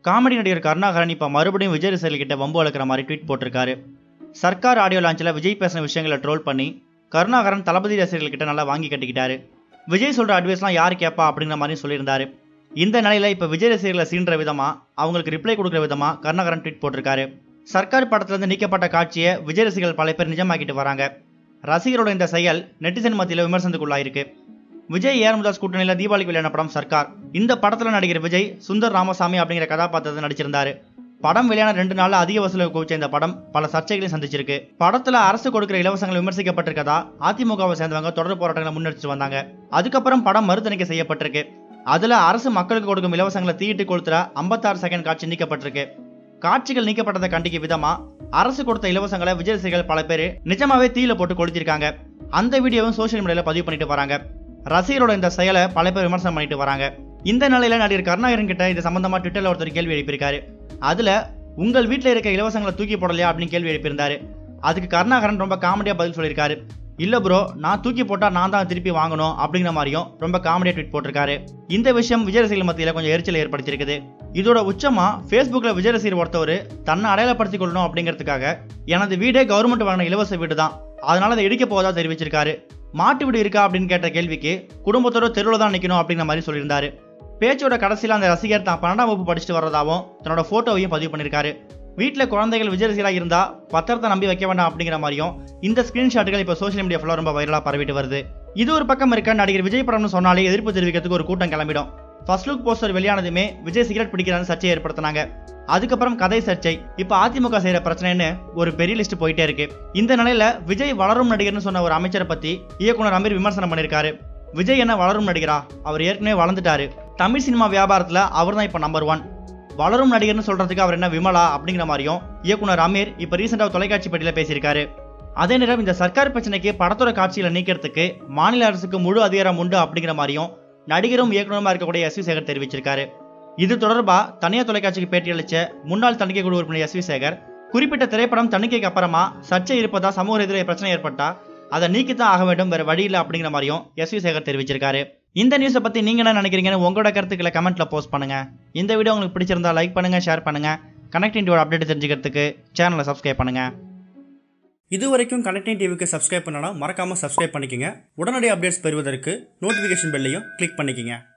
comedy நடிகர் கருணாகரன் இப்போ மறுபடியும் விஜய் ரசிகர்கள் கிட்ட வம்பு வளர்க்குற மாதிரி ட்வீட் போட்டிருக்காரு சர்க்கார் ஆடியோ லான்ச்சில் விஜய் பேசின விஷயங்களை ட்ரோல் பண்ணி கருணாகரன் தளபதி ரசிகர்கள் கிட்ட நல்லா வாங்கி கட்டிக்கிட்டாரு விஜய் சொல்கிற அட்வைஸ்லாம் யார் கேட்பா அப்படிங்கிற மாதிரி சொல்லியிருந்தாரு இந்த நிலையில இப்போ விஜய் ரசிகர்களை சீன்ற விதமாக அவங்களுக்கு ரிப்ளை கொடுக்குற விதமாக கருணாகரன் ட்வீட் போட்டிருக்காரு சர்க்கார் படத்துலேருந்து நீக்கப்பட்ட காட்சியை விஜய் ரசிகர்கள் பல பேர் நிஜமாக்கிட்டு வராங்க ரசிகரோட இந்த செயல் நெட்டிசன் மத்தியில் விமர்சனத்துக்குள்ளாயிருக்கு விஜய் ஏரமுதாஸ் கூட்டணியில் தீபாவளிக்கு வெளியான படம் சர்க்கார் இந்த படத்தில் நடிகர் விஜய் சுந்தர் ராமசாமி அப்படிங்கிற கதாபாத்திரத்தை நடிச்சிருந்தாரு படம் வெளியான ரெண்டு நாள்ல அதிக வசூலை குவிச்ச இந்த படம் பல சர்ச்சைகளையும் சந்திச்சிருக்கு படத்துல அரசு கொடுக்கிற இலவசங்கள் விமர்சிக்கப்பட்டிருக்கதா அதிமுகவை சேர்ந்தவங்க தொடர் போராட்டங்களை முன்னெடுத்து வந்தாங்க அதுக்கப்புறம் படம் மறுதணிக்கை செய்யப்பட்டிருக்கு அதுல அரசு மக்களுக்கு கொடுக்கும் இலவசங்களை தீயிட்டு கொளுத்துற 56 செகண்ட் காட்சி நீக்கப்பட்டிருக்கு காட்சிகள் நீக்கப்பட்டதை கண்டிக்கும் விதமா அரசு கொடுத்த இலவசங்களை விஜய் ரசிகர்கள் பல பேர் நிஜமாவே தீயில போட்டு கொளுத்திருக்காங்க அந்த வீடியோவும் சோஷியல் மீடியால பதிவு பண்ணிட்டு வராங்க ரசிகரோட இந்த செயலை பல பேர் விமர்சனம் பண்ணிட்டு வராங்க இந்த நிலையில நடிகர் கருணாகரன் கிட்ட இது சம்பந்தமா ட்விட்டர்ல ஒருத்தர் கேள்வி எழுப்பியிருக்காரு அதுல உங்கள் வீட்டில் இருக்க இலவசங்களை தூக்கி போடலையா அப்படின்னு கேள்வி எழுப்பியிருந்தாரு அதுக்கு கருணாகரன் ரொம்ப காமெடியா பதில் சொல்லியிருக்காரு இல்ல ப்ரோ நான் தூக்கி போட்டா நான் தான் திருப்பி வாங்கணும் அப்படிங்கிற மாதிரியும் ரொம்ப காமெடியா ட்வீட் போட்டிருக்காரு இந்த விஷயம் விஜய் ரசிகர்கள் மத்தியில கொஞ்சம் எரிச்சல் ஏற்படுத்தியிருக்குது இதோட உச்சமா ஃபேஸ்புக்கில் விஜய் ரசிகர் ஒருத்தவர் தன்னை அடையாளப்படுத்திக் கொள்ளணும் அப்படிங்கிறதுக்காக எனது வீடே கவர்மெண்ட் வாங்கின இலவச வீடு தான் அதனால அதை இடிக்க போவதா தெரிவிச்சிருக்காரு மாட்டு வீடு இருக்கா அப்படின்னு கேட்ட கேள்விக்கு குடும்பத்தோட தெருவில் தான் நிற்கணும் அப்படிங்கிற மாதிரி சொல்லியிருந்தாரு பேச்சோட கடைசியில் அந்த ரசிகர் தான் பன்னெண்டாம் வகுப்பு படிச்சுட்டு வர்றதாவும் தன்னோட ஃபோட்டோவையும் பதிவு பண்ணியிருக்காரு வீட்டில் குழந்தைகள் விஜய் ரசிகராக இருந்தால் பத்திரத்தை நம்பி வைக்க வேண்டாம் அப்படிங்கிற மாதிரியும் இந்த ஸ்க்ரீன்ஷாட்டுகள் இப்போ சோஷியல் மீடியா ஃபுல்லாக ரொம்ப வைரலாக பரவிட்டு வருது இது ஒரு பக்கம் இருக்க நடிகர் விஜய் படம்னு சொன்னாலே எதிர்ப்பு தெரிவிக்கிறதுக்கு ஒரு கூட்டம் கிளம்பிடும் ஃபர்ஸ்ட் லுக் போஸ்டர் வெளியானதுமே விஜய் சிகரெட் பிடிக்கிறான்னு சர்ச்சையை ஏற்படுத்தினாங்க அதுக்கப்புறம் கதை சர்ச்சை இப்போ அதிமுக செய்யற பிரச்சனைன்னு ஒரு பெரிய லிஸ்ட் போயிட்டே இருக்கு இந்த நிலையில விஜய் வளரும் நடிகர்னு சொன்ன ஒரு அமைச்சரை பத்தி இயக்குனர் அமீர் விமர்சனம் பண்ணியிருக்காரு விஜய் என்ன வளரும் நடிகரா அவர் ஏற்கனவே வளர்ந்துட்டாரு தமிழ் சினிமா வியாபாரத்துல அவர் தான் இப்போ நம்பர் ஒன் வளரும் நடிகர்னு சொல்றதுக்கு அவர் என்ன விமலா அப்படிங்கிற மாதிரியும் இயக்குனர் அமீர் இப்போ ரீசெண்டாக தொலைக்காட்சி பெட்டியில பேசியிருக்காரு அதே நேரம் இந்த சர்க்கார் பிரச்சனைக்கு படத்தோட காட்சிகளை நீக்கிறதுக்கு மாநில அரசுக்கு முழு அதிகாரம் உண்டு அப்படிங்கிற மாதிரியும் நடிகரும் இயக்குனருமா இருக்கக்கூடிய எஸ் வி சேகர் தெரிவிச்சிருக்காரு இது தொடர்பா தனியார் தொலைக்காட்சிக்கு பேட்டியளிச்ச முன்னாள் தணிக்கை குழு உறுப்பினர் எஸ் வி சேகர் குறிப்பிட்ட திரைப்படம் தணிக்கைக்கு அப்புறமா சர்ச்சை இருப்பதா சமூக ரீதியில பிரச்சனை ஏற்பட்டா அதை நீக்கித்தான் ஆக வேண்டும் வேற வழி இல்லை அப்படிங்கிற மாதிரியும் எஸ் வி சேகர் தெரிவிச்சிருக்காரு இந்த நியூஸை பத்தி நீங்க என்ன நினைக்கிறீங்கன்னு உங்களோட கருத்துக்களை கமெண்ட்ல போஸ்ட் பண்ணுங்க இந்த வீடியோ உங்களுக்கு பிடிச்சிருந்தா லைக் பண்ணுங்க ஷேர் பண்ணுங்க கனெக்ட் இண்டியோட அப்டேட் தெரிஞ்சுக்கிறதுக்கு சேனலை சப்ஸ்கிரைப் பண்ணுங்க இது வரைக்கும் கனெக்டிங் டிவிக்கு சப்ஸ்கிரைப் பண்ணனா மறக்காம சப்ஸ்கிரைப் பண்ணிக்கங்க உடனடி அப்டேட்ஸ் பெறுவதற்கு நோட்டிஃபிகேஷன் பெல்லையும் கிளிக் பண்ணிக்கங்க